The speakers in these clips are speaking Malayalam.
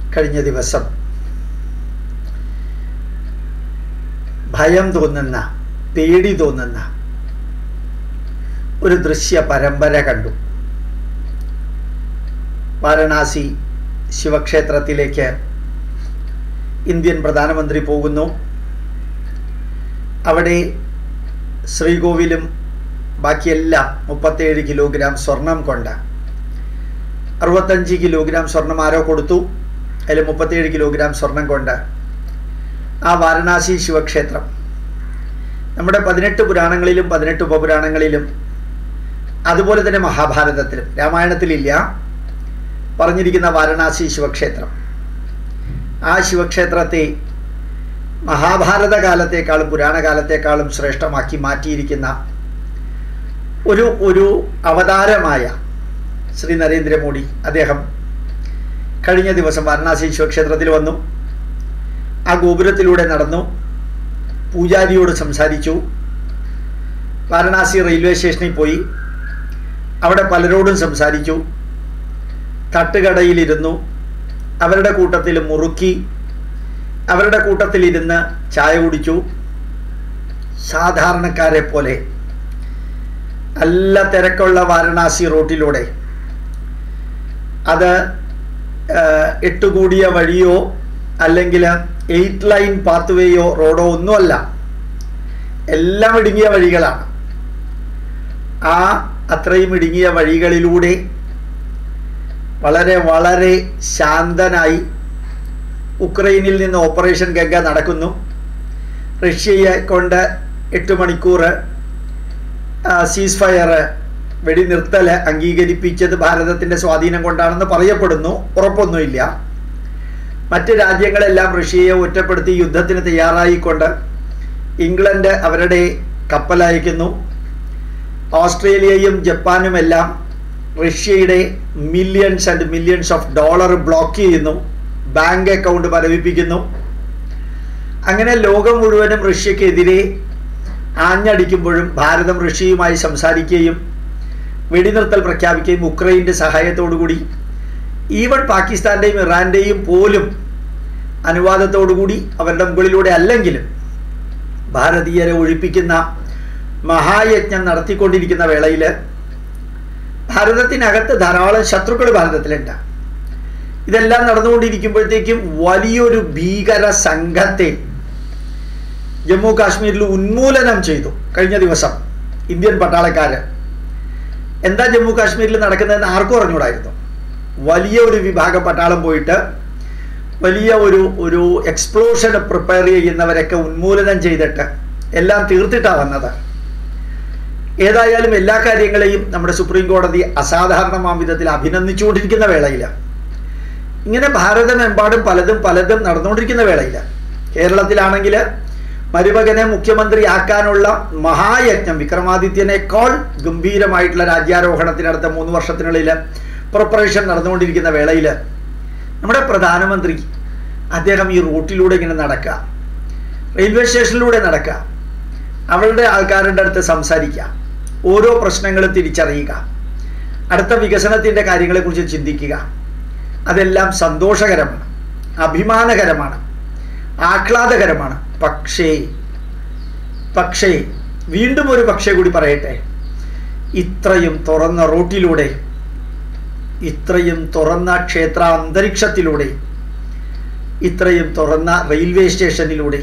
കഴിഞ്ഞ ദിവസം ഭയം തോന്നുന്ന പേടി തോന്നുന്ന ഒരു ദൃശ്യ പരമ്പര കണ്ടു വാരണാസി ശിവക്ഷേത്രത്തിലേക്ക് ഇന്ത്യൻ പ്രധാനമന്ത്രി പോകുന്നു അവിടെ ശ്രീകോവിലും ബാക്കിയെല്ലാം മുപ്പത്തേഴ് കിലോഗ്രാം സ്വർണം കൊണ്ട് അറുപത്തഞ്ച് കിലോഗ്രാം സ്വർണം ആരോ കൊടുത്തു അതിൽ മുപ്പത്തേഴ് കിലോഗ്രാം സ്വർണം കൊണ്ട് ആ വാരണാസി ശിവക്ഷേത്രം നമ്മുടെ പതിനെട്ട് പുരാണങ്ങളിലും പതിനെട്ട് ഉപപുരാണങ്ങളിലും അതുപോലെ തന്നെ മഹാഭാരതത്തിലും രാമായണത്തിലില്ല പറഞ്ഞിരിക്കുന്ന വാരണാസി ശിവക്ഷേത്രം ആ ശിവക്ഷേത്രത്തെ മഹാഭാരത കാലത്തേക്കാളും പുരാണ കാലത്തേക്കാളും ശ്രേഷ്ഠമാക്കി മാറ്റിയിരിക്കുന്ന ഒരു ഒരു അവതാരമായ ശ്രീ നരേന്ദ്രമോദി അദ്ദേഹം കഴിഞ്ഞ ദിവസം വാരണാസി ശിവക്ഷേത്രത്തിൽ വന്നു ആ ഗോപുരത്തിലൂടെ നടന്നു പൂജാരിയോട് സംസാരിച്ചു വാരണാസി റെയിൽവേ സ്റ്റേഷനിൽ പോയി അവിടെ പലരോടും സംസാരിച്ചു തട്ടുകടയിലിരുന്നു അവരുടെ കൂട്ടത്തിൽ മുറുക്കി അവരുടെ കൂട്ടത്തിലിരുന്ന് ചായ കുടിച്ചു സാധാരണക്കാരെ പോലെ നല്ല തിരക്കുള്ള വാരണാസി റോട്ടിലൂടെ അത് എട്ടുകൂടിയ വഴിയോ അല്ലെങ്കിൽ എയ്റ്റ് ലൈൻ പാത്വേയോ റോഡോ ഒന്നുമല്ല എല്ലാം ഇടുങ്ങിയ വഴികളാണ് ആ അത്രയും ഇടുങ്ങിയ വഴികളിലൂടെ വളരെ വളരെ ശാന്തനായി ഉക്രൈനിൽ നിന്ന് ഓപ്പറേഷൻ ഗംഗ നടക്കുന്നു റഷ്യയെ കൊണ്ട് എട്ട് മണിക്കൂർ സീസ് ഫയർ വെടിനിർത്തൽ അംഗീകരിപ്പിച്ചത് ഭാരതത്തിൻ്റെ സ്വാധീനം കൊണ്ടാണെന്ന് പറയപ്പെടുന്നു ഉറപ്പൊന്നുമില്ല മറ്റ് രാജ്യങ്ങളെല്ലാം റഷ്യയെ ഒറ്റപ്പെടുത്തി യുദ്ധത്തിന് തയ്യാറായിക്കൊണ്ട് ഇംഗ്ലണ്ട് അവരുടെ കപ്പലയക്കുന്നു ഓസ്ട്രേലിയയും ജപ്പാനുമെല്ലാം റഷ്യയുടെ millions and millions of dollar block ചെയ്യുന്നു ബാങ്ക് അക്കൗണ്ട് മരവിപ്പിക്കുന്നു അങ്ങനെ ലോകം മുഴുവനും റഷ്യക്കെതിരെ ആഞ്ഞടിക്കുമ്പോഴും ഭാരതം റഷ്യയുമായി സംസാരിക്കുകയും വെടിനിർത്തൽ പ്രഖ്യാപിക്കുകയും ഉക്രൈൻ്റെ സഹായത്തോടുകൂടി ഈവൻ പാകിസ്ഥാൻ്റെയും ഇറാൻ്റെയും പോലും അനുവാദത്തോടുകൂടി അവരുടെ മുകളിലൂടെ അല്ലെങ്കിലും ഭാരതീയരെ ഒഴിപ്പിക്കുന്ന മഹായജ്ഞം നടത്തിക്കൊണ്ടിരിക്കുന്ന വേളയിൽ ഭാരതത്തിനകത്ത് ധാരാളം ശത്രുക്കൾ ഭാരതത്തിലുണ്ട് ഇതെല്ലാം നടന്നുകൊണ്ടിരിക്കുമ്പോഴത്തേക്കും വലിയൊരു ഭീകര സംഘത്തെ ജമ്മു കാശ്മീരിൽ ഉന്മൂലനം ചെയ്തു കഴിഞ്ഞ ദിവസം ഇന്ത്യൻ പട്ടാളക്കാര് എന്താ ജമ്മു കാശ്മീരിൽ നടക്കുന്നതെന്ന് ആർക്കും അറിഞ്ഞൂടായിരുന്നു വലിയ ഒരു വിഭാഗം പട്ടാളം പോയിട്ട് വലിയ ഒരു ഒരു എക്സ്പ്ലോഷൻ പ്രിപ്പയർ ചെയ്യുന്നവരൊക്കെ ഉന്മൂലനം ചെയ്തിട്ട് എല്ലാം തീർത്തിട്ടാണ് വന്നത് ഏതായാലും എല്ലാ കാര്യങ്ങളെയും നമ്മുടെ സുപ്രീം കോടതി അസാധാരണമാം വിധത്തിൽ അഭിനന്ദിച്ചുകൊണ്ടിരിക്കുന്ന വേളയിൽ ഇങ്ങനെ ഭാരതമെമ്പാടും പലതും പലതും നടന്നുകൊണ്ടിരിക്കുന്ന വേളയിൽ കേരളത്തിലാണെങ്കിൽ മരുമകനെ മുഖ്യമന്ത്രിയാക്കാനുള്ള മഹായജ്ഞം വിക്രമാദിത്യനേക്കാൾ ഗംഭീരമായിട്ടുള്ള രാജ്യാരോഹണത്തിനടുത്ത മൂന്ന് വർഷത്തിനുള്ളിൽ പ്രിപ്പറേഷൻ നടന്നുകൊണ്ടിരിക്കുന്ന വേളയിൽ നമ്മുടെ പ്രധാനമന്ത്രി അദ്ദേഹം ഈ റൂട്ടിലൂടെ ഇങ്ങനെ നടക്കുക റെയിൽവേ സ്റ്റേഷനിലൂടെ നടക്കുക അവളുടെ ആൾക്കാരുടെ അടുത്ത് സംസാരിക്കുക ഓരോ പ്രശ്നങ്ങളും തിരിച്ചറിയുക അടുത്ത വികസനത്തിൻ്റെ കാര്യങ്ങളെക്കുറിച്ച് ചിന്തിക്കുക അതെല്ലാം സന്തോഷകരമാണ് അഭിമാനകരമാണ് ആഹ്ലാദകരമാണ് പക്ഷേ പക്ഷേ വീണ്ടും ഒരു പക്ഷേ കൂടി പറയട്ടെ ഇത്രയും തുറന്ന റോട്ടിലൂടെ ഇത്രയും തുറന്ന ക്ഷേത്ര അന്തരീക്ഷത്തിലൂടെ ഇത്രയും തുറന്ന റെയിൽവേ സ്റ്റേഷനിലൂടെ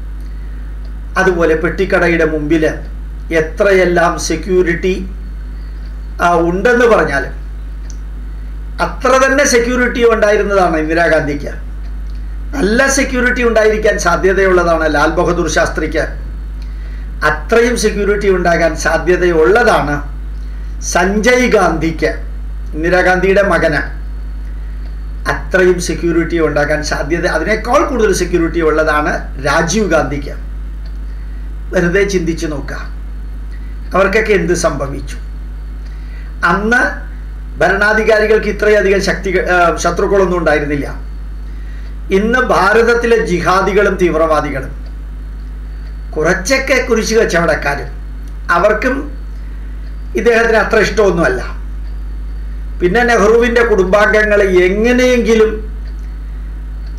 അതുപോലെ പെട്ടിക്കടയുടെ മുമ്പിൽ എത്രയെല്ലാം സെക്യൂരിറ്റി ഉണ്ടെന്ന് പറഞ്ഞാൽ അത്ര തന്നെ സെക്യൂരിറ്റി ഉണ്ടായിരുന്നതാണ് ഇന്ദിരാഗാന്ധിക്ക് നല്ല സെക്യൂരിറ്റി ഉണ്ടായിരിക്കാൻ സാധ്യതയുള്ളതാണ് ലാൽ ബഹദൂർ ശാസ്ത്രിക്ക് അത്രയും സെക്യൂരിറ്റി ഉണ്ടാകാൻ സാധ്യതയുള്ളതാണ് സഞ്ജയ് ഗാന്ധിക്ക് ഇന്ദിരാഗാന്ധിയുടെ മകന് അത്രയും സെക്യൂരിറ്റി ഉണ്ടാക്കാൻ സാധ്യത അതിനേക്കാൾ കൂടുതൽ സെക്യൂരിറ്റി ഉള്ളതാണ് രാജീവ് ഗാന്ധിക്ക് വെറുതെ ചിന്തിച്ചു നോക്കുക അവർക്കൊക്കെ എന്ത് സംഭവിച്ചു അന്ന് ഭരണാധികാരികൾക്ക് ഇത്രയധികം ശക്തി ശത്രുക്കളൊന്നും ഉണ്ടായിരുന്നില്ല ഇന്ന് ഭാരതത്തിലെ ജിഹാദികളും തീവ്രവാദികളും കുറച്ചൊക്കെ കുരിശു കച്ചവടക്കാരും അവർക്കും ഇദ്ദേഹത്തിന് അത്ര ഇഷ്ടമൊന്നുമല്ല പിന്നെ നെഹ്റുവിൻ്റെ കുടുംബാംഗങ്ങളെ എങ്ങനെയെങ്കിലും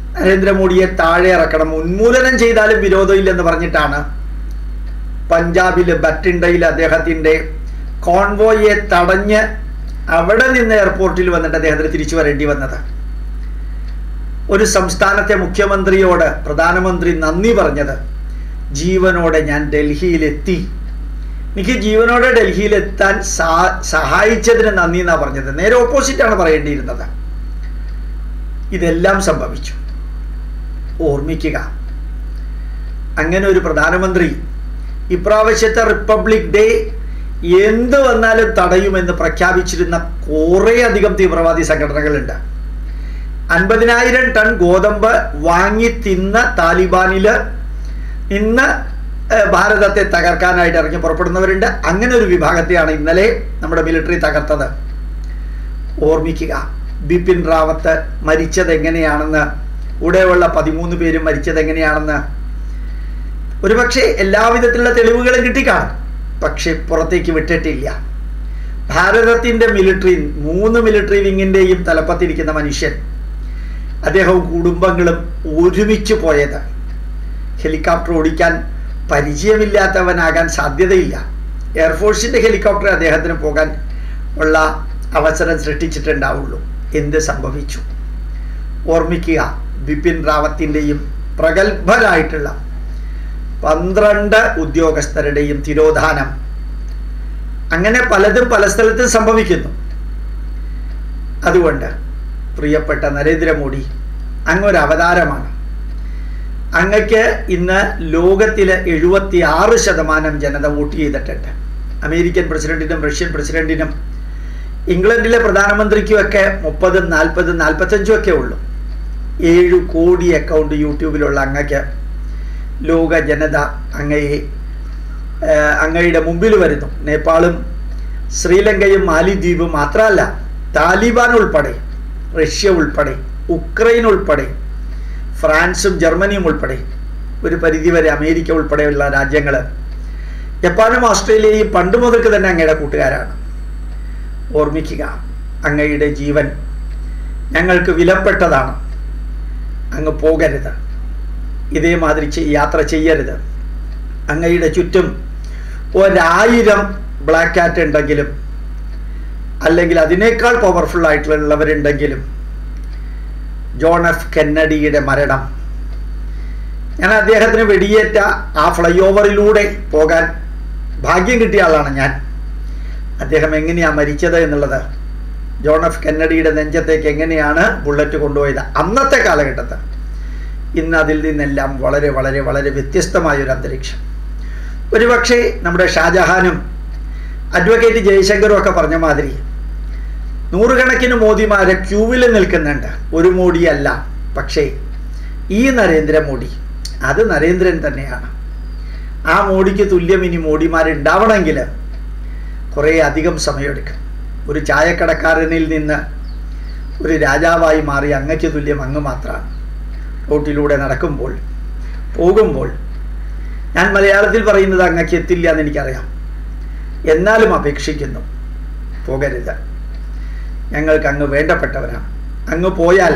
നരേന്ദ്രമോദിയെ താഴെ ഇറക്കണം ഉന്മൂലനം ചെയ്താലും വിരോധമില്ലെന്ന് പറഞ്ഞിട്ടാണ് പഞ്ചാബിൽ ബറ്റിണ്ടയിൽ അദ്ദേഹത്തിൻ്റെ കോൺവോയെ തടഞ്ഞ് അവിടെ നിന്ന് എയർപോർട്ടിൽ വന്നിട്ട് അദ്ദേഹത്തിന് തിരിച്ചു വരേണ്ടി വന്നത് ഒരു സംസ്ഥാനത്തെ മുഖ്യമന്ത്രിയോട് പ്രധാനമന്ത്രി നന്ദി പറഞ്ഞത് ജീവനോടെ ഞാൻ ഡൽഹിയിലെത്തി എനിക്ക് ജീവനോടെ ഡൽഹിയിലെത്താൻ സാ സഹായിച്ചതിന് നന്ദി എന്നാണ് പറഞ്ഞത് നേരെ ഓപ്പോസിറ്റാണ് പറയേണ്ടിയിരുന്നത് ഇതെല്ലാം സംഭവിച്ചു ഓർമ്മിക്കുക അങ്ങനെ ഒരു പ്രധാനമന്ത്രി ഇപ്രാവശ്യത്തെ റിപ്പബ്ലിക് ഡേ എന്ത് വന്നാലും തടയുമെന്ന് പ്രഖ്യാപിച്ചിരുന്ന കുറേ അധികം തീവ്രവാദി സംഘടനകളുണ്ട് അൻപതിനായിരം ടൺ ഗോതമ്പ് വാങ്ങി തിന്ന താലിബാനില് ഇന്ന് ഭാരതത്തെ തകർക്കാനായിട്ട് ഇറങ്ങി പുറപ്പെടുന്നവരുണ്ട് അങ്ങനെ ഒരു വിഭാഗത്തെയാണ് ഇന്നലെ നമ്മുടെ മിലിറ്ററി തകർത്തത് ഓർമ്മിക്കുക ബിപിൻ റാവത്ത് മരിച്ചത് എങ്ങനെയാണെന്ന് കൂടെയുള്ള പതിമൂന്ന് പേരും മരിച്ചത് എങ്ങനെയാണെന്ന് ഒരുപക്ഷെ എല്ലാവിധത്തിലുള്ള തെളിവുകളും കിട്ടിക്കാണും പക്ഷെ പുറത്തേക്ക് വിട്ടിട്ടില്ല ഭാരതത്തിൻ്റെ മിലിറ്ററി മൂന്ന് മിലിറ്ററി വിങ്ങിൻ്റെയും തലപ്പത്തിരിക്കുന്ന മനുഷ്യൻ അദ്ദേഹവും കുടുംബങ്ങളും ഒരുമിച്ച് പോയത് ഹെലികോപ്റ്റർ ഓടിക്കാൻ പരിചയമില്ലാത്തവനാകാൻ സാധ്യതയില്ല എയർഫോഴ്സിൻ്റെ ഹെലികോപ്റ്റർ അദ്ദേഹത്തിന് പോകാൻ ഉള്ള അവസരം സൃഷ്ടിച്ചിട്ടുണ്ടാവുള്ളൂ എന്ത് സംഭവിച്ചു ഓർമ്മിക്കുക ബിപിൻ റാവത്തിൻ്റെയും പ്രഗത്ഭരായിട്ടുള്ള പന്ത്രണ്ട് ഉദ്യോഗസ്ഥരുടെയും തിരോധാനം അങ്ങനെ പലതും പല സ്ഥലത്തും സംഭവിക്കുന്നു അതുകൊണ്ട് പ്രിയപ്പെട്ട നരേന്ദ്രമോദി അങ്ങൊരു അവതാരമാണ് അങ്ങക്ക് ഇന്ന് ലോകത്തിലെ എഴുപത്തി ആറ് ശതമാനം ജനത വോട്ട് ചെയ്തിട്ടുണ്ട് അമേരിക്കൻ പ്രസിഡന്റിനും റഷ്യൻ പ്രസിഡന്റിനും ഇംഗ്ലണ്ടിലെ പ്രധാനമന്ത്രിക്കുമൊക്കെ മുപ്പതും നാൽപ്പതും നാൽപ്പത്തഞ്ചും ഒക്കെ ഉള്ളൂ ഏഴ് കോടി അക്കൗണ്ട് യൂട്യൂബിലുള്ള അങ്ങക്ക് ലോക ജനത അങ്ങയെ അങ്ങയുടെ മുമ്പിൽ വരുന്നു നേപ്പാളും ശ്രീലങ്കയും മാലിദ്വീപും മാത്രമല്ല താലിബാൻ ഉൾപ്പെടെ റഷ്യ ഉൾപ്പെടെ ഉക്രൈൻ ഉൾപ്പെടെ ഫ്രാൻസും ജർമ്മനിയും ഉൾപ്പെടെ ഒരു പരിധിവരെ അമേരിക്ക ഉൾപ്പെടെയുള്ള രാജ്യങ്ങൾ ജപ്പാനും ഓസ്ട്രേലിയയും പണ്ട് മുതൽക്ക് തന്നെ അങ്ങയുടെ കൂട്ടുകാരാണ് ഓർമ്മിക്കുക അങ്ങയുടെ ജീവൻ ഞങ്ങൾക്ക് വിലപ്പെട്ടതാണ് അങ്ങ് പോകരുത് ഇതേമാതിരി യാത്ര ചെയ്യരുത് അങ്ങയുടെ ചുറ്റും ഒരായിരം ബ്ലാക്ക് കാറ്റ് ഉണ്ടെങ്കിലും അല്ലെങ്കിൽ അതിനേക്കാൾ പവർഫുൾ ആയിട്ടുള്ളവരുണ്ടെങ്കിലും ജോൺ എഫ് കെന്നഡിയുടെ മരണം ഞാൻ അദ്ദേഹത്തിന് വെടിയേറ്റ ആ ഫ്ലൈ ഓവറിലൂടെ പോകാൻ ഭാഗ്യം കിട്ടിയ ആളാണ് ഞാൻ അദ്ദേഹം എങ്ങനെയാണ് മരിച്ചത് എന്നുള്ളത് ജോൺ എഫ് കെന്നഡിയുടെ നെഞ്ചത്തേക്ക് എങ്ങനെയാണ് ബുള്ളറ്റ് കൊണ്ടുപോയത് അന്നത്തെ കാലഘട്ടത്തിൽ ഇന്ന് അതിൽ നിന്നെല്ലാം വളരെ വളരെ വളരെ വ്യത്യസ്തമായ ഒരു അന്തരീക്ഷം ഒരുപക്ഷെ നമ്മുടെ ഷാജഹാനും അഡ്വക്കേറ്റ് ജയശങ്കറും ഒക്കെ പറഞ്ഞ മാതിരി നൂറുകണക്കിന് മോദിമാരെ ക്യൂവിൽ നിൽക്കുന്നുണ്ട് ഒരു മോഡിയല്ല പക്ഷേ ഈ നരേന്ദ്രമോദി അത് നരേന്ദ്രൻ തന്നെയാണ് ആ മോഡിക്ക് തുല്യം ഇനി മോഡിമാരുണ്ടാവണമെങ്കിൽ കുറേ അധികം സമയമെടുക്കും ഒരു ചായക്കടക്കാരനിൽ നിന്ന് ഒരു രാജാവായി മാറി അങ്ങയ്ക്ക് തുല്യം അങ്ങ് മാത്രമാണ് റോട്ടിലൂടെ നടക്കുമ്പോൾ പോകുമ്പോൾ ഞാൻ മലയാളത്തിൽ പറയുന്നത് അങ്ങക്ക് എത്തില്ല എന്ന് എനിക്കറിയാം എന്നാലും അപേക്ഷിക്കുന്നു പോകരുത് ഞങ്ങൾക്ക് അങ്ങ് വേണ്ടപ്പെട്ടവരാണ് അങ്ങ് പോയാൽ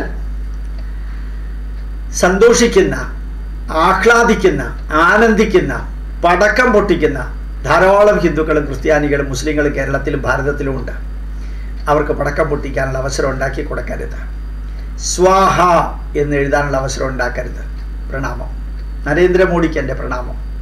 സന്തോഷിക്കുന്ന ആഹ്ലാദിക്കുന്ന ആനന്ദിക്കുന്ന പടക്കം പൊട്ടിക്കുന്ന ധാരാളം ഹിന്ദുക്കളും ക്രിസ്ത്യാനികളും മുസ്ലിങ്ങളും കേരളത്തിലും ഭാരതത്തിലും ഉണ്ട് അവർക്ക് പടക്കം പൊട്ടിക്കാനുള്ള അവസരം ഉണ്ടാക്കി കൊടുക്കരുത് സ്വാഹ എന്ന് എഴുതാനുള്ള അവസരം ഉണ്ടാക്കരുത് പ്രണാമം നരേന്ദ്രമോദിക്ക് എൻ്റെ പ്രണാമം